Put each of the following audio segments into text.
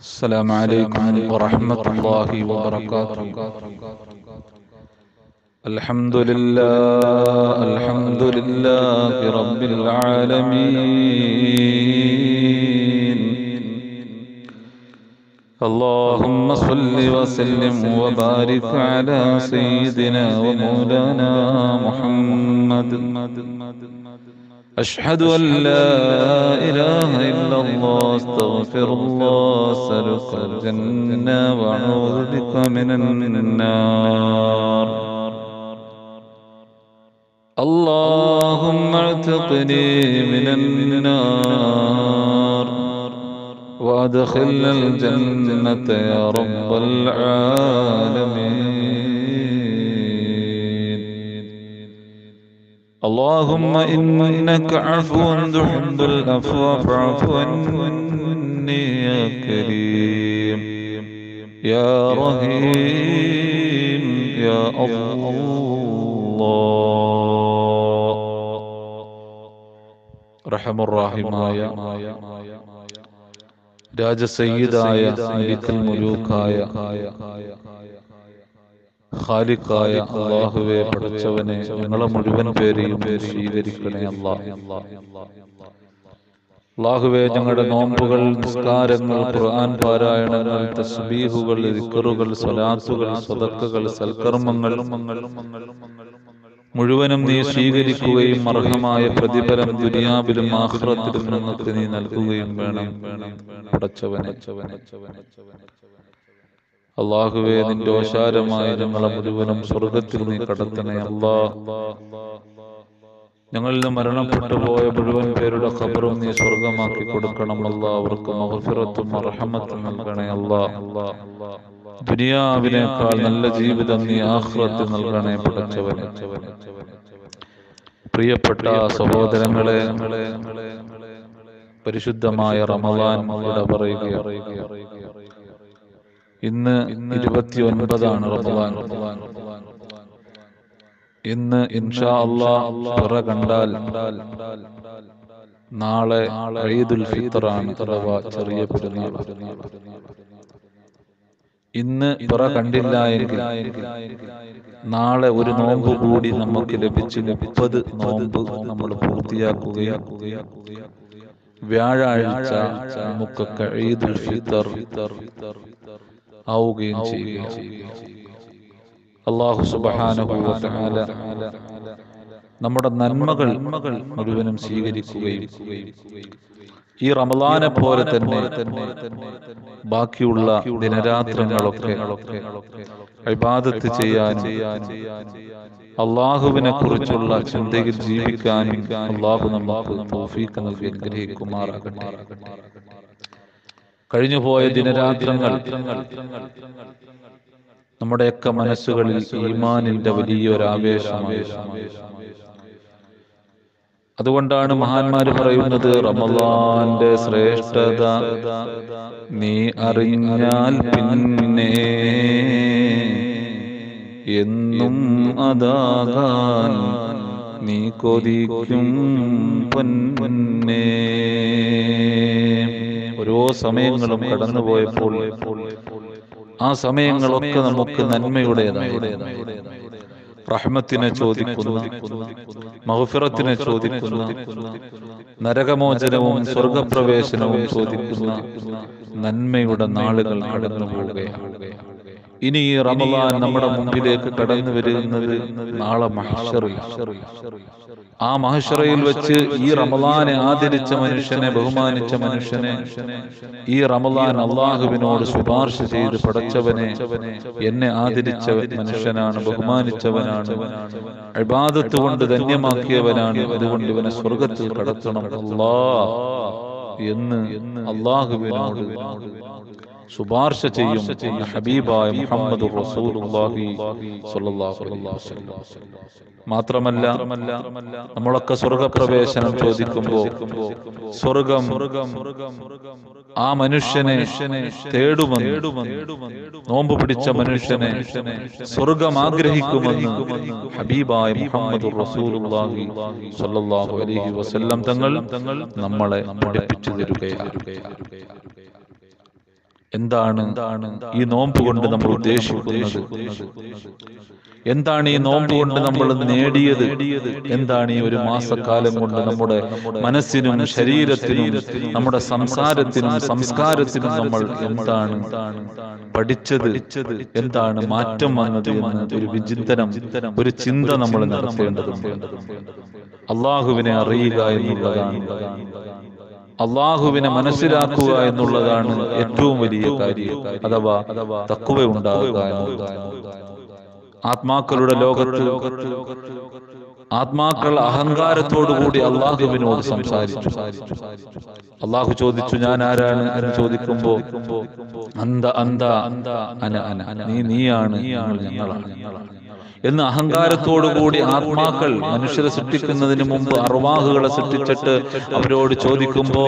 السلام عليكم ورحمة الله وبركاته الحمد لله الحمد لله رب العالمين اللهم صل وسلم وبارك على سيدنا ومولانا محمد أشهد أن لا إله إلا الله أستغفر الله أسألك الجنة وأعوذ بك من النار اللهم اعتقني من النار وأدخلنا الجنة يا رب العالمين اللهم إنك عفو تحب العفو فاعف عني يا كريم يا رحيم يا الله رحم الراحമായ രാജസയ്യിദായ മലിക്കൽ മുലൂക്കായ ഖാലിക്കായ അള്ളാഹുവെ പഠിച്ചവനെ ഞങ്ങളെ മുഴുവൻ പേരെയും സ്വീകരിക്കണേ അല്ലാ അള്ളാഹുവെ ഞങ്ങളുടെ നോമ്പുകൾ നിസ്കാരങ്ങൾ ഖുർആൻ പാരായണങ്ങൾ തസ്ബീഹുകൾ ദിക്റുകൾ സ്വലാത്തുകൾ സദക്കകൾ സൽക്കർമ്മങ്ങൾ മുഴുവനും നീ സ്വീകരിക്കുകയും അർഹമായ പ്രതിഫലം ദുനിയാവിലും ആഖിറത്തിലും ഞങ്ങൾക്ക് നീ നൽകുകയും വേണം പടച്ചവനെ അള്ളാഹുവെ നിന്റെ ഓശാരമായ ഞങ്ങളെ മുഴുവനും സ്വർഗത്തിൽ നീ കടത്തണേ അല്ലാ ഞങ്ങളിൽ നിന്ന് മരണപ്പെട്ടു പോയ മുഴുവൻ പേരുടെ ഖബറും നീ സ്വർഗമാക്കി കൊടുക്കണം അല്ലാ അവർക്ക് മഹഫിറത്തും അർഹമത്തും നൽകണേ അല്ലാ ദുനിയാവിനേക്കാൾ നല്ല ജീവിതം നീ ആഹ്റത്തിൽ നൽകണേ പടച്ചവനെ പ്രിയപ്പെട്ട സഹോദരങ്ങളെ പരിശുദ്ധമായ റമദാൻ ഇവിടെ പറയുകയാണ് ഇന്ന് ഇരുപത്തി ഒൻപതാണ് റമദാൻ ഇന്ന് ഇൻഷാ അള്ളാ പിറ കണ്ടാൽ നാളെ ഈദുൽ ഫിത്തറാണ് അഥവാ ചെറിയ പെരുന്നാൾ ഇന്ന് പിറ കണ്ടില്ല എങ്കിൽ നാളെ ഒരു നോമ്പ് കൂടി നമുക്ക് ലഭിച്ച് മുപ്പത് നോമ്പ് നമ്മൾ പൂർത്തിയാക്കുകയും വ്യാഴാഴ്ച നമുക്കൊക്കെ ഈദുൽ ഫിത്തർ ആവുകയും ചെയ്യുകയും അള്ളാഹു സുബ്ഹാനഹു വ തആല നമ്മുടെ നന്മകൾ മുഴുവനും സ്വീകരിക്കുകയും ഈ റമദാനെ പോലെ തന്നെ ബാക്കിയുള്ള ദിനരാത്രങ്ങളൊക്കെ ഇബാദത്ത് ചെയ്യാനും അള്ളാഹുവിനെ കുറിച്ചുള്ള ചിന്തയിൽ ജീവിക്കാനും അള്ളാഹു നമുക്ക് തൗഫീഖ് നൽകി അനുഗ്രഹിക്കുമാറാകട്ടെ കഴിഞ്ഞുപോയ ദിനരാത്രങ്ങൾ നമ്മുടെയൊക്കെ മനസ്സുകളിൽ ഈമാനിന്റെ വലിയൊരാവേശമായി അതുകൊണ്ടാണ് മഹാന്മാര് പറയുന്നത് റമലാന്റെ ശ്രേഷ്ഠത നീ അറിഞ്ഞാൽ പിന്നെ എന്നും അതാകാൻ നീ കൊതിക്കും പൊന്നെ ഓരോ സമയങ്ങളും കടന്നുപോയപ്പോൾ ആ സമയങ്ങളൊക്കെ നമുക്ക് നന്മയുടേതായിരുന്നു റഹ്മത്തിനെ ചോദിക്കുന്ന മഹഫിറത്തിനെ ചോദിക്കുന്ന നരകമോചനവും സ്വർഗപ്രവേശനവും ചോദിക്കുന്ന നന്മയുടെ നാളുകൾ കടന്നു പോവുകയാണ് ഇനി ഈ റമലാൻ നമ്മുടെ മുമ്പിലേക്ക് കടന്നു വരുന്നത് നാളെ മഹഷറിൽ ആ മഹഷറയിൽ വെച്ച് ഈ റമലാനെ ആദരിച്ച മനുഷ്യനെ ബഹുമാനിച്ച മനുഷ്യനെ ഈ റമലാൻ അള്ളാഹുവിനോട് ശുപാർശ ചെയ്ത് പടച്ചവനെ എന്നെ ആദരിച്ച മനുഷ്യനാണ് ബഹുമാനിച്ചവനാണ് അബാദത്ത് കൊണ്ട് ധന്യമാക്കിയവനാണ് അതുകൊണ്ട് ഇവനെ സ്വർഗത്തിൽ കടത്തണം അല്ലാ എന്ന് അള്ളാഹുവിനോട് ശുപാർശ ചെയ്യും എന്ന് ഹബീബായ മുഹമ്മദ് റസൂലുള്ളാഹി സ്വല്ലല്ലാഹു അലൈഹി വസല്ലം മാത്രമല്ല നമ്മളൊക്കെ സ്വർഗപ്രവേശനം ചോദിക്കുമ്പോൾ സ്വർഗം ആ മനുഷ്യനെ തേടുമെന്ന് നോമ്പ് പിടിച്ച മനുഷ്യനെ സ്വർഗം ആഗ്രഹിക്കുമെന്ന് ഹബീബായ മുഹമ്മദ് റസൂലുള്ളാഹി സ്വല്ലല്ലാഹു അലൈഹി വസല്ലം തങ്ങൾ നമ്മളെ പഠിപ്പിച്ചു തരുകയാണ് എന്താണ് ഈ നോമ്പ് കൊണ്ട് നമ്മൾ ഉദ്ദേശിക്കുന്നത് എന്താണ് ഈ നോമ്പ് കൊണ്ട് നമ്മൾ നേടിയത് എന്താണ് ഈ ഒരു മാസക്കാലം കൊണ്ട് നമ്മുടെ മനസ്സിനും ശരീരത്തിനും നമ്മുടെ സംസാരത്തിനും സംസ്കാരത്തിനും നമ്മൾ എന്താണ് പഠിച്ചത് എന്താണ് മാറ്റം വന്നത് എന്ന് ഒരു വിചിന്തനം ഒരു ചിന്ത നമ്മൾ നടത്തേണ്ടതുണ്ട് അള്ളാഹുവിനെ അറിയുക എന്നുള്ളതാണ് അള്ളാഹുവിനെ മനസ്സിലാക്കുക എന്നുള്ളതാണ് ഏറ്റവും വലിയ കാര്യം അഥവാ തക്കുവ ഉണ്ടാകുക എന്നുള്ളത് ആത്മാക്കളുടെ ലോകത്ത് ആത്മാക്കൾ അഹങ്കാരത്തോടുകൂടി അള്ളാഹുവിനോട് സംസാരിച്ചു അള്ളാഹു ചോദിച്ചു ഞാൻ ആരാണ് എന്ന് ചോദിക്കുമ്പോ അന്ത അന്ത അന അന നീ നീയാണ് ഞങ്ങൾ ഞങ്ങളാണ് എന്ന് അഹങ്കാരത്തോടുകൂടി ആത്മാക്കൾ മനുഷ്യരെ സൃഷ്ടിക്കുന്നതിന് മുമ്പ് അർവാഹുകളെ സൃഷ്ടിച്ചിട്ട് അവരോട് ചോദിക്കുമ്പോ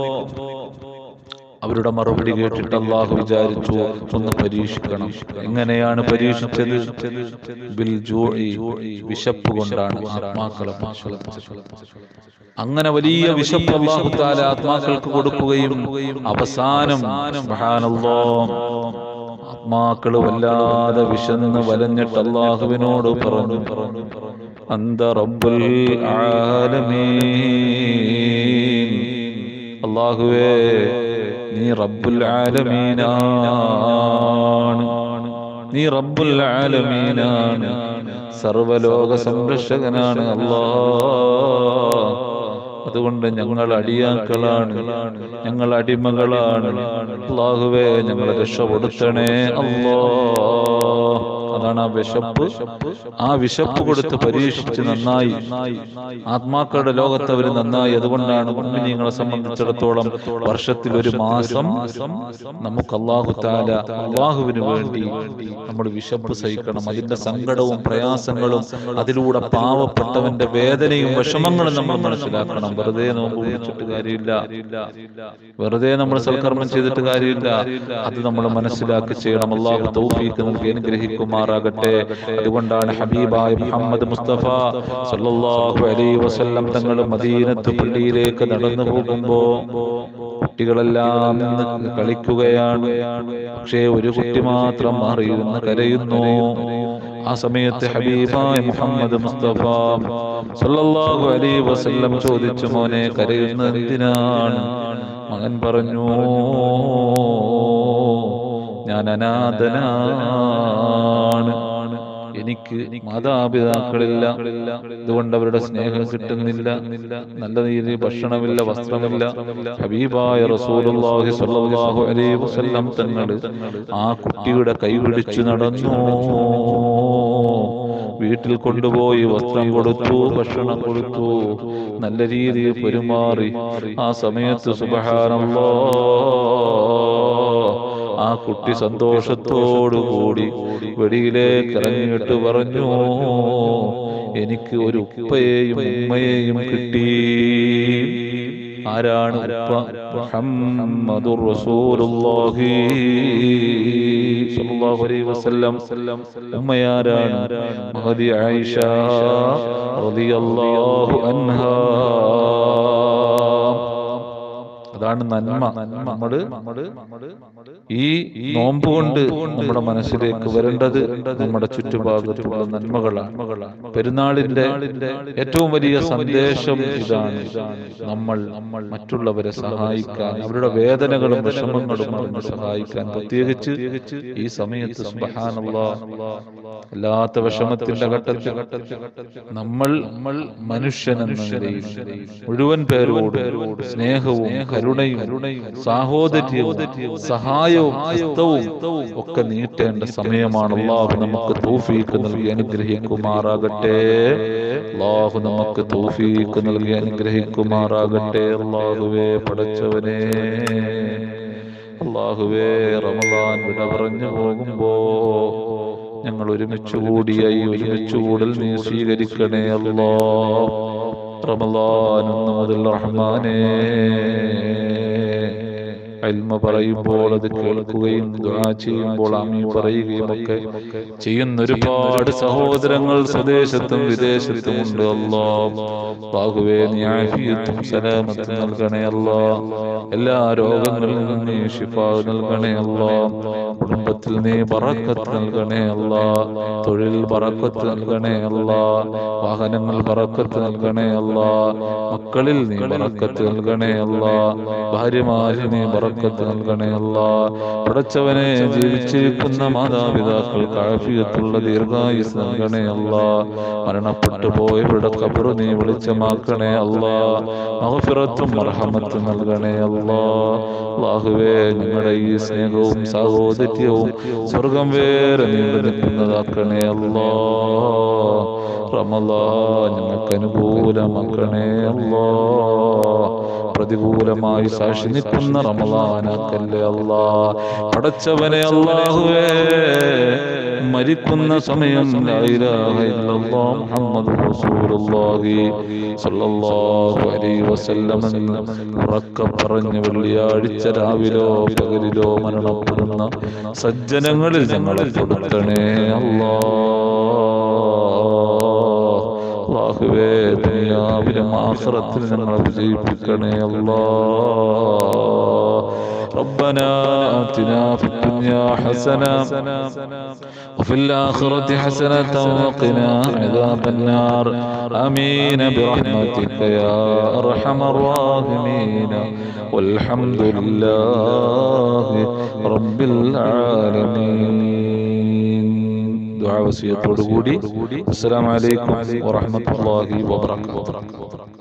അവരുടെ മറുപടി കേട്ടിട്ട് അള്ളാഹു വിചാരിച്ചു ഒന്ന് പരീക്ഷിക്കണം എങ്ങനെയാണ് പരീക്ഷിച്ചത് ബിൽ ജൂഇ, വിശപ്പ് കൊണ്ടാണ് ആത്മാക്കളെ പരിശോധിച്ചത്. അങ്ങനെ വലിയ വിശപ്പ് അള്ളാഹു താല ആത്മാക്കൾക്ക് കൊടുക്കുകയും അവസാനം സുബ്ഹാനല്ലാഹ്, ആത്മാക്കള് വല്ലാതെ വിശന്ന് വലഞ്ഞിട്ട് അള്ളാഹുവിനോട് പറഞ്ഞു അന്ത റബ്ബുൽ ആലമീൻ അള്ളാഹുവേ നീ റബ്ബുൽ ആലമീനാണ് നീ റബ്ബുൽ ആലമീനാണ് സർവലോക സംരക്ഷകനാണ് അല്ലാ അതുകൊണ്ട് ഞങ്ങൾ അടിയാക്കളാണ് ഞങ്ങൾ അടിമകളാണ് അള്ളാഹുവേ ഞങ്ങളെ രക്ഷപ്പെടുത്തണേ അല്ലാ അതാണ് ആ വിശപ്പ് ആ വിശപ്പ് കൊടുത്ത് പരീക്ഷിച്ച് നന്നായി ആത്മാക്കളുടെ ലോകത്ത് അവർ നന്നായി അതുകൊണ്ടാണ് മുമ്മിനിങ്ങളെ സംബന്ധിച്ചിടത്തോളം വർഷത്തിൽ ഒരു മാസം നമുക്ക് അള്ളാഹു താല അള്ളാഹുവിന് വേണ്ടി നമ്മൾ വിശപ്പ് സഹിക്കണം അതിന്റെ സങ്കടവും പ്രയാസങ്ങളും അതിലൂടെ പാവപ്പെട്ടവന്റെ വേദനയും വിഷമങ്ങളും നമ്മൾ മനസ്സിലാക്കണം വെറുതെ നോമ്പ് പിടിച്ചിട്ട് കാര്യമില്ല വെറുതെ നമ്മൾ സൽക്കർമ്മം ചെയ്തിട്ട് കാര്യമില്ല അത് നമ്മൾ മനസ്സിലാക്കി ചെയ്യണം അള്ളാഹു തൗഫീക്ക് നൽകി അനുഗ്രഹിക്കുമാറാകട്ടെ അതുകൊണ്ടാണ് ഹബീബായ മുഹമ്മദ് മുസ്തഫ സല്ലല്ലാഹു അലൈഹി വസല്ലം തങ്ങൾ മദീനത്ത് പള്ളിയിലേക്ക് നടന്നു പോകുമ്പോ കുട്ടികളെല്ലാം നിന്ന് കളിക്കുകയാണ് പക്ഷേ ഒരു കുട്ടി മാത്രം മാറിയിരുന്ന് കരയുന്നു ആ സമയത്ത് ഹബീബായ മുഹമ്മദ് മുസ്തഫ സല്ലല്ലാഹു അലൈഹി വസല്ലം ചോദിച്ചു മോനെ കരയുന്നത് എന്തിനാണ് മകൻ പറഞ്ഞു ഞാൻ അനാഥനാണ് എനിക്ക് മാതാപിതാക്കളില്ല അതുകൊണ്ട് അവരുടെ സ്നേഹം കിട്ടുന്നില്ല നല്ല രീതിയിൽ ഭക്ഷണമില്ല വസ്ത്രമില്ല ഹബീബായ റസൂലുള്ളാഹി സ്വല്ലല്ലാഹു അലൈഹി വസല്ലം തങ്ങൾ ആ കുട്ടിയുടെ കൈ പിടിച്ചു നടന്നു വീട്ടിൽ കൊണ്ടുപോയി വസ്ത്രം കൊടുത്തു ഭക്ഷണം കൊടുത്തു നല്ല രീതിയിൽ പെരുമാറി ആ സമയത്ത് സുബഹാനല്ലാ ആ കുട്ടി സന്തോഷത്തോടുകൂടി വെടിയിലേക്ക് ഇറങ്ങിയിട്ട് പറഞ്ഞു എനിക്ക് ഒരു ഉപ്പയെയും ഉമ്മയെയും കിട്ടി ആരാണ് ഉപ്പ മുഹമ്മദുർ റസൂലുള്ളാഹി സ്വല്ലല്ലാഹു അലൈഹി വസല്ലം ഉമ്മയാരാണ് മഹദി ആയിഷ റളിയല്ലാഹു അൻഹാ അതാണ് നന്മ നമ്മള് ഈ നോമ്പ് കൊണ്ട് നമ്മുടെ മനസ്സിലേക്ക് വരേണ്ടത് നമ്മുടെ ചുറ്റുഭാഗത്തുള്ള നന്മകളാണ് പെരുന്നാളിന്റെ ഏറ്റവും വലിയ സന്ദേശം ഇതാണ് നമ്മൾ മറ്റുള്ളവരെ സഹായിക്കാൻ അവരുടെ വേദനകളും വിഷമങ്ങളും അറിഞ്ഞ് സഹായിക്കാൻ പ്രത്യേകിച്ച് ഈ സമയത്ത് സുബ്ഹാനല്ലാ അല്ലാത്ത വിഷമത്തിന്റെ ഘട്ടത്തിൽ നമ്മൾ നമ്മൾ മനുഷ്യൻ എന്ന നിലയിൽ മുഴുവൻ പേരോട് സ്നേഹവും കരുണയും സാഹോദര്യവും സഹായവും ഹസ്തവും ഒക്കെ നീട്ടേണ്ട സമയമാണ് അള്ളാഹു നമുക്ക് തൗഫീക്ക് നൽകി അനുഗ്രഹിക്കുമാറാകട്ടെ അള്ളാഹു നമുക്ക് തൗഫീക്ക് നൽകി അനുഗ്രഹിക്കുമാറാകട്ടെ അള്ളാഹുവേ പടച്ചവനെ അള്ളാഹുവേ റമദാൻ വിട പറഞ്ഞു പോകുമ്പോ ഞങ്ങൾ ഒരുമിച്ച് കൂടിയായി ഒരുമിച്ച് കൂടൽ നീ സ്വീകരിക്കണേ അല്ലോ റമദാൻ ഒന്ന് മുതൽ റഹ്മാനേ അൽമ പറയുമ്പോൾ അത് കേൾക്കുകയും ദുആ ചെയ്യുമ്പോൾ ആമീൻ പറയുകയും ഒക്കെ ചെയ്യുന്ന ഒരുപാട് സഹോദരങ്ങൾ സ്വദേശത്തും വിദേശത്തും ഉണ്ട് അല്ലാ ബാഹുവേ നീ ആഫിയത്തും സലാമത്തും നൽകണേ അല്ലാ എല്ലാ രോഗങ്ങളിൽ നിന്നും നീ ശിഫ നൽകണേ അല്ലാ കുടുംബത്തിൽ നീ ബറക്കത്ത് നൽകണേ അല്ലാ തൊഴിൽ ബറക്കത്ത് നൽകണേ അല്ലാ വാഹനങ്ങൾ ബറക്കത്ത് നൽകണേ അല്ലാ മക്കളിൽ നീ ബറക്കത്ത് നൽകണേ അല്ലാ ഭാര്യമാരിൽ നീ ബറക്കത്ത് നൽകണേ അല്ലാ പടച്ചവനെ ജീവിച്ചിരിക്കുന്ന മാതാപിതാക്കൾക്ക് ആഫിയത്തുള്ള ദീർഘായുസ് നൽകണേ അല്ലാ മരണപ്പെട്ടു പോയവരുടെ കബറ് നീ വെളിച്ചമാക്കണേ അല്ലാ മഹഫിറത്തും മർഹമത്തും നൽകണേ അല്ലാ അല്ലാഹുവേ ഞങ്ങളുടെ ഈ സ്നേഹവും സാഹോദര്യവും സ്വർഗം വേറെ നീണ്ടു നിൽക്കുന്നതാക്കണേ അല്ലാ റമലാ ഞങ്ങൾക്ക് അനുകൂലമാക്കണേ അല്ലാ പ്രതികൂലമായി സാക്ഷി നിൽക്കുന്ന റമലാനാക്കല്ലേ അല്ലാ പടച്ചവനെ അല്ലാഹുവേ മരിക്കുന്ന സമയം ലാ ഇലാഹ ഇല്ലല്ലാഹ് മുഹമ്മദ് റസൂലുള്ളാഹി സ്വല്ലല്ലാഹു അലൈഹി വസല്ലം എന്ന് ഉറക്കെ പറഞ്ഞ് വെള്ളിയാഴ്ച രാവിലോ പകലിലോ മരണപ്പെടുന്ന സജ്ജനങ്ങളിൽ ഞങ്ങളെ പെടുത്തണേ അല്ലാ അല്ലാഹുവേ ദുനിയാവിലും ആഖിറത്തിലും ഞങ്ങളെ വിജയിപ്പിക്കണേ അല്ലാ ربنا آتنا في الدنيا حسنة وفي الآخرة حسنة وقنا عذاب النار آمين برحمتك يا أرحم الراحمين والحمد لله رب العالمين دعاء وسيطة السلام عليكم ورحمة الله وبركاته